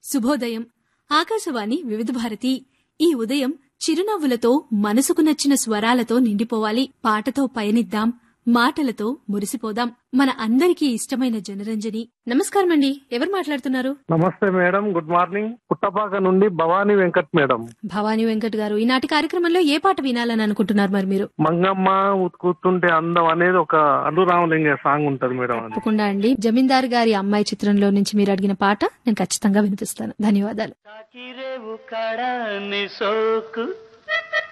శుభోదయం ఆకాశవాణి వివిధ భారతి ఈ ఉదయం చిరునవ్వులతో మనసుకు నచ్చిన స్వరాలతో నిండిపోవాలి పాటతో పయనిద్దాం మాటలతో మురిసిపోదాం మన అందరికీ ఇష్టమైన జనరంజని నమస్కారం అండి ఎవరు మాట్లాడుతున్నారు నమస్తే మేడం గుడ్ మార్నింగ్ పుట్టపాక నుండి భవానీ వెంకట్ మేడం భవానీ వెంకట్ గారు ఈనాటి కార్యక్రమంలో ఏ పాట వినాలని అనుకుంటున్నారు మరి మీరు మంగమ్మ కూర్చుంటే అందం అనేది ఒక అనురామలింగ సాంగ్ ఉంటది మేడం అది తప్పకుండా అండి జమీందార్ గారి అమ్మాయి చిత్రంలో నుంచి మీరు అడిగిన పాట నేను ఖచ్చితంగా వినిపిస్తాను ధన్యవాదాలు తాకిరేవు కడాని సోకు